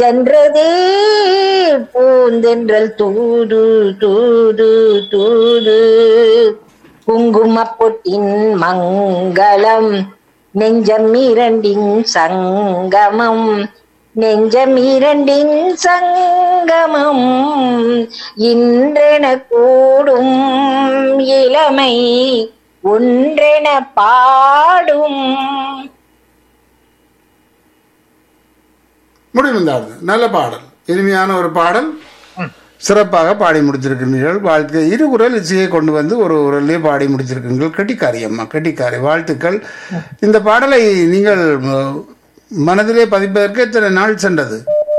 சென்றதே பூந்தென்றல் தூது தூது தூது குங்கும பொட்டின் மங்களம் நெஞ்சம் இரண்டின் சங்கமம் நெஞ்சம் இரண்டின் சங்கமம் இன்றென கூடும் இளமை ஒன்றென பாடும் முடிவந்தாது நல்ல பாடல் இனிமையான ஒரு பாடல் சிறப்பாக பாடி முடிச்சிருக்கிறீர்கள் வாழ்க்கை இரு குரல் இசையை கொண்டு வந்து ஒரு குரல்லே பாடி முடிச்சிருக்கீர்கள் கெட்டிக்காரி அம்மா கெட்டிக்காரி வாழ்த்துக்கள் இந்த பாடலை நீங்கள் அஹ், மனதிலே பதிப்பதற்கு எத்தனை நாள் சென்றது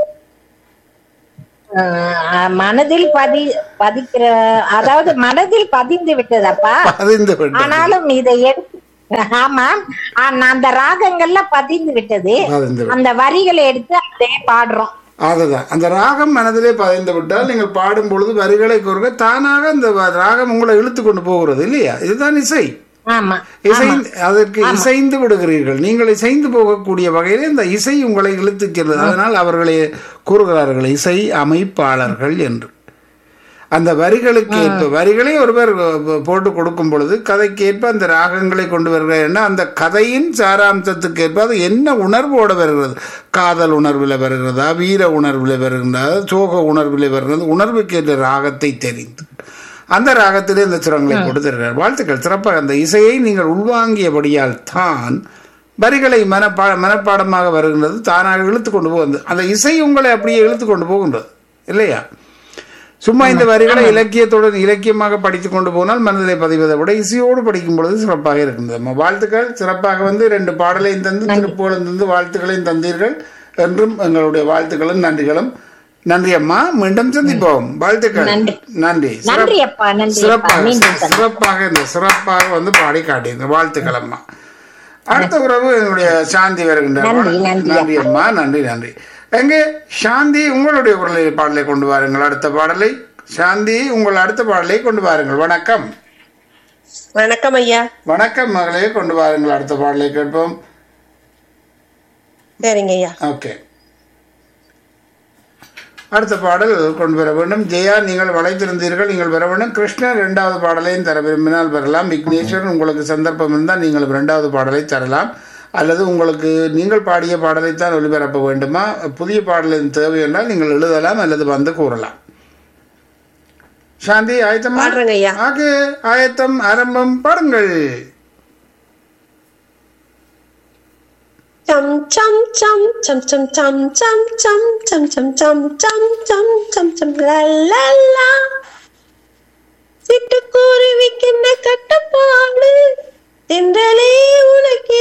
ஆஹ் மனதில் பதி பதிக்கிற அதாவது மனதில் பதிந்து விட்டதப்பா பதிந்து விட்டது. ஆனாலும் இதை எடுத்து ஆமாம் ஆனா அந்த ராகங்கள்ல பதிந்து விட்டது பதிந்து விட்டது. அந்த வரிகளை எடுத்து அப்படியே பாடுறோம் அதுதான் அந்த ராகம் மனதிலே பதிந்து விட்டால் நீங்கள் பாடும் பொழுது வரிகளை கூறுக தானாக அந்த வ- ராகம் உங்களை இழுத்து கொண்டு போகிறது இல்லையா இதுதான் இசை ஆமா இசை அதற்கு இசைந்து விடுகிறீர்கள் நீங்கள் இசைந்து போகக்கூடிய வகையில் இந்த இசை உங்களை இழுத்துச் செல்வது அதனால் அவர்களை கூறுகிறார்கள் இசை அமைப்பாளர்கள் என்று அந்த வரிகளுக்கு ஏற்ப வரிகளை ஒருவர் அஹ், போட்டு கொடுக்கும் பொழுது கதைக்கு ஏற்ப அந்த ராகங்களை கொண்டு வருகிறார் அந்த கதையின் சாராம்சத்துக்கு ஏற்ப அது என்ன உணர்வோடு வருகிறது காதல் உணர்வில் வருகிறதா வீர உணர்வில் வருகிறதா சோக உணர்வில் வருகிறது உணர்வுக்கு ஏற்ற ராகத்தை தெரிந்து அந்த ராகத்திலே இந்த சுரங்களை கொடுத்திருக்கிறார் வாழ்த்துக்கள் சிறப்பாக அந்த இசையை நீங்கள் உள்வாங்கியபடியால் தான் வரிகளை மனப்பா மனப்பாடமாக வருகின்றது தானாக இழுத்து கொண்டு போகிறது அந்த இசை உங்களை அப்படியே இழுத்து கொண்டு போகின்றது இல்லையா சும்மா இந்த வரிகளை இலக்கியத்துடன் இலக்கியமாக படித்துக் கொண்டு போனால் மனதிலே பதிவதை விட இசையோடு படிக்கும் பொழுது சிறப்பாக இருக்கின்றது அம்மா, வாழ்த்துக்கள் சிறப்பாக வந்து ரெண்டு பாடலையும் தந்து திருப்புகழும் தந்து வாழ்த்துக்களையும் தந்தீர்கள் என்றும் எங்களுடைய வாழ்த்துக்களும் நன்றிகளும் நன்றி அம்மா மீண்டும் சந்திப்போம் வாழ்த்துக்கள் நன்றி. நன்றி நன்றி அப்பா நன்றி அப்பா சிறப்பாக மீண்டும் சந்திப்போம். சிறப்பாக இந்த சிறப்பாக வந்து பாடி காட்டியிருந்த வாழ்த்துக்கள் அம்மா அடுத்த உறவு எங்களுடைய சாந்தி வருகின்றார் நன்றி, நன்றி நன்றி அம்மா நன்றி நன்றி எங்கே சாந்தி உங்களுடைய குரலை பாடலை கொண்டு வாருங்கள் அடுத்த பாடலை சாந்தி உங்கள் அடுத்த பாடலை கொண்டு வாருங்கள் வணக்கம் வணக்கம் ஐயா வணக்கம் மகளே கொண்டு வாருங்கள் அடுத்த பாடலை கேட்போம் சரிங்க ஐயா ஓகே அடுத்த பாடல் கொண்டு வர வேண்டும் ஜெயா நீங்கள் வளைத்திருந்தீர்கள் நீங்கள் வர வேண்டும் கிருஷ்ணன் இரண்டாவது பாடலையும் தர விரும்பினால் வரலாம் விக்னேஸ்வரன் உங்களுக்கு சந்தர்ப்பம் இருந்தால் நீங்கள் இரண்டாவது பாடலை தரலாம் அல்லது உங்களுக்கு நீங்கள் பாடிய பாடலைத்தான் ஒளிபரப்ப வேண்டுமா புதிய பாடலின் தேவை என்றால் நீங்கள் எழுதலாம் அல்லது வந்து கூறலாம் சாந்தி ஆயத்தமா பாடுறேங்க ஐயா. ஆகு ஆயத்தம் ஆரம்பம் பாடுங்கள் Chum chum chum chum chum chum chum chum chum chum chum chum chum chum chum la la la